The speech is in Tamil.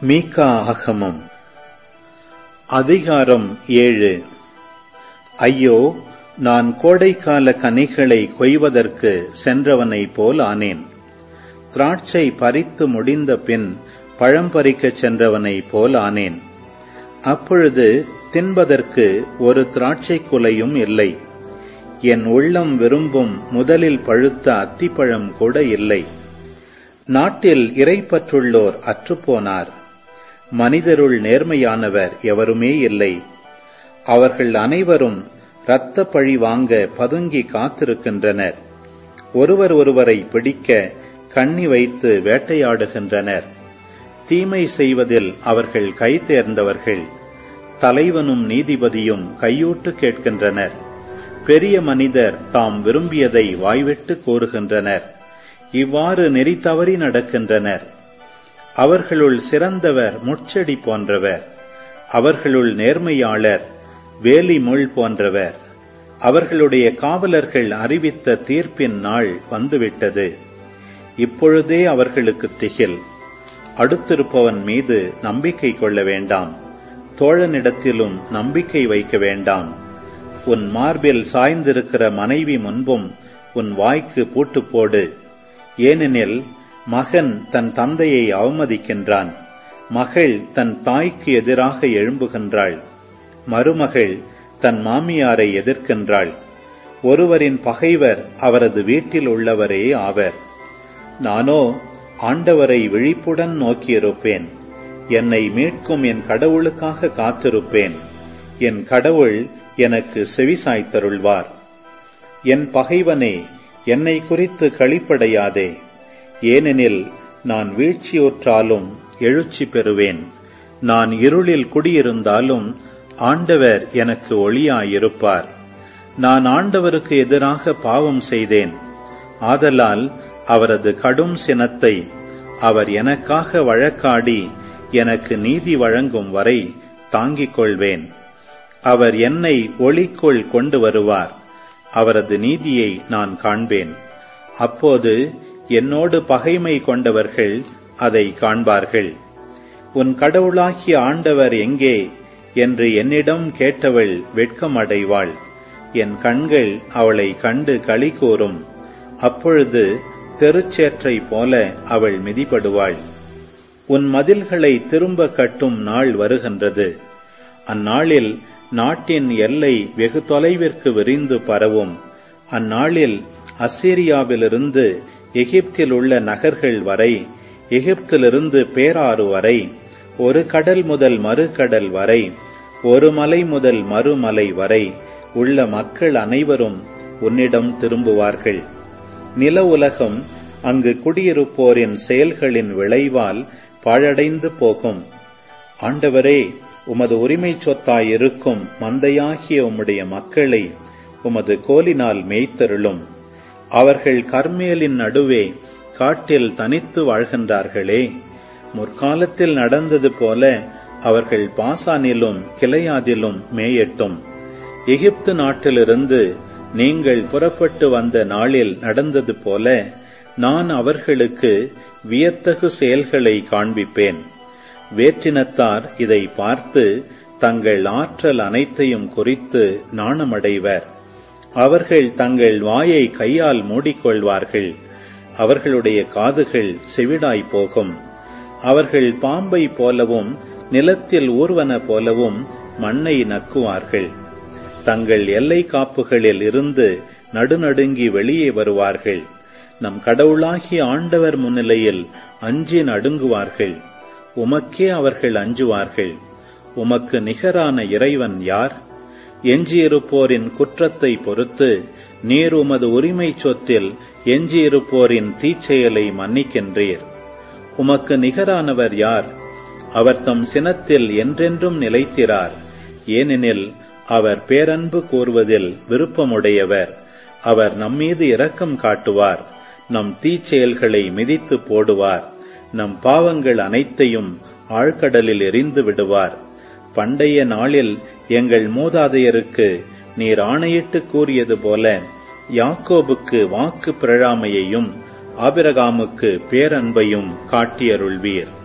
மீகா ஆகமம் அதிகாரம் ஏழு ஐயோ நான் கோடைக்கால கனிகளை கொய்வதற்கு சென்றவனைப் போல் ஆனேன் திராட்சை பறித்து முடிந்த பின் பழம் பறிக்கச் சென்றவனைப் போல் ஆனேன் அப்பொழுது தின்பதற்கு ஒரு திராட்சை குலையும் இல்லை என் உள்ளம் விரும்பும் முதலில் பழுத்த அத்திப்பழம் கூட இல்லை நாட்டில் இறைப்பற்றுள்ளோர் அற்றுப்போனார் மனிதருள் நேர்மையானவர் எவருமே இல்லை அவர்கள் அனைவரும் இரத்த பழி வாங்க பதுங்கி காத்திருக்கின்றனர் ஒருவர் ஒருவரை பிடிக்க கண்ணி வைத்து வேட்டையாடுகின்றனர் தீமை செய்வதில் அவர்கள் கை தேர்ந்தவர்கள் தலைவனும் நீதிபதியும் கையூட்டு கேட்கின்றனர் பெரிய மனிதர் தாம் விரும்பியதை வாய்விட்டு கூறுகின்றனர் இவ்வாறு நெறி தவறி நடக்கின்றனர் அவர்களுள் சிறந்தவர் முட்செடி போன்றவர் அவர்களுள் நேர்மையாளர் வேலி முள் போன்றவர் அவர்களுடைய காவலர்கள் அறிவித்த தீர்ப்பின் நாள் வந்துவிட்டது இப்பொழுதே அவர்களுக்கு திகில் அடுத்திருப்பவன் மீது நம்பிக்கை கொள்ள வேண்டாம் தோழனிடத்திலும் நம்பிக்கை வைக்க வேண்டாம் உன் மார்பில் சாய்ந்திருக்கிற மனைவி முன்பும் உன் வாய்க்கு பூட்டு போடு ஏனெனில் மகன் தன் தந்தையை அவமதிக்கின்றான் மகள் தன் தாய்க்கு எதிராக எழும்புகின்றாள் மருமகள் தன் மாமியாரை எதிர்க்கின்றாள் ஒருவரின் பகைவர் அவரது வீட்டில் உள்ளவரே ஆவர் நானோ ஆண்டவரை விழிப்புடன் நோக்கியிருப்பேன் என்னை மீட்கும் என் கடவுளுக்காக காத்திருப்பேன் என் கடவுள் எனக்கு செவிசாய்த்தருள்வார் என் பகைவனே என்னை குறித்து களிப்படையாதே ஏனெனில் நான் வீழ்ச்சியுற்றாலும் எழுச்சி பெறுவேன் நான் இருளில் குடியிருந்தாலும் ஆண்டவர் எனக்கு ஒளியாயிருப்பார் நான் ஆண்டவருக்கு எதிராக பாவம் செய்தேன் ஆதலால் அவரது கடும் சினத்தை அவர் எனக்காக வழக்காடி எனக்கு நீதி வழங்கும் வரை தாங்கிக் கொள்வேன் அவர் என்னை ஒளிக்குள் கொண்டு வருவார் அவரது நீதியை நான் காண்பேன் அப்போது என்னோடு பகைமை கொண்டவர்கள் அதை காண்பார்கள் உன் கடவுளாகிய ஆண்டவர் எங்கே என்று என்னிடம் கேட்டவள் வெட்கமடைவாள் என் கண்கள் அவளை கண்டு களி கூறும் அப்பொழுது தெருச்சேற்றை போல அவள் மிதிப்படுவாள் உன் மதில்களை திரும்ப கட்டும் நாள் வருகின்றது அந்நாளில் நாட்டின் எல்லை வெகு தொலைவிற்கு விரிந்து பரவும் அந்நாளில் அசீரியாவிலிருந்து எகிப்தில் உள்ள நகர்கள் வரை எகிப்திலிருந்து பேராறு வரை ஒரு கடல் முதல் மறுகடல் வரை ஒரு மலை முதல் மறுமலை வரை உள்ள மக்கள் அனைவரும் உன்னிடம் திரும்புவார்கள் நில உலகம் அங்கு குடியிருப்போரின் செயல்களின் விளைவால் பாழடைந்து போகும் ஆண்டவரே உமது உரிமை சொத்தாயிருக்கும் மந்தையாகிய உம்முடைய மக்களை உமது கோலினால் மேய்த்தருளும் அவர்கள் கர்மேலின் நடுவே காட்டில் தனித்து வாழ்கின்றார்களே முற்காலத்தில் நடந்தது போல அவர்கள் பாசானிலும் கிளையாதிலும் மேயட்டும் எகிப்து நாட்டிலிருந்து நீங்கள் புறப்பட்டு வந்த நாளில் நடந்தது போல நான் அவர்களுக்கு வியத்தகு செயல்களை காண்பிப்பேன் வேற்றினத்தார் இதை பார்த்து தங்கள் ஆற்றல் அனைத்தையும் குறித்து நாணமடைவர் அவர்கள் தங்கள் வாயை கையால் மூடிக்கொள்வார்கள் அவர்களுடைய காதுகள் செவிடாய் போகும் அவர்கள் பாம்பை போலவும் நிலத்தில் ஊர்வன போலவும் மண்ணை நக்குவார்கள் தங்கள் எல்லை காப்புகளில் இருந்து நடுநடுங்கி வெளியே வருவார்கள் நம் கடவுளாகிய ஆண்டவர் முன்னிலையில் அஞ்சி நடுங்குவார்கள் உமக்கே அவர்கள் அஞ்சுவார்கள் உமக்கு நிகரான இறைவன் யார் எஞ்சியிருப்போரின் குற்றத்தை பொறுத்து நீர் உமது உரிமை சொத்தில் எஞ்சியிருப்போரின் தீச்செயலை மன்னிக்கின்றீர் உமக்கு நிகரானவர் யார் அவர் தம் சினத்தில் என்றென்றும் நிலைத்திரார் ஏனெனில் அவர் பேரன்பு கூறுவதில் விருப்பமுடையவர் அவர் நம்மீது இரக்கம் காட்டுவார் நம் தீச்செயல்களை மிதித்து போடுவார் நம் பாவங்கள் அனைத்தையும் ஆழ்கடலில் எரிந்து விடுவார் பண்டைய நாளில் எங்கள் மூதாதையருக்கு நீர் ஆணையிட்டு கூறியது போல யாக்கோபுக்கு வாக்கு பிறழாமையையும் ஆபிரகாமுக்கு பேரன்பையும் காட்டியருள்வீர்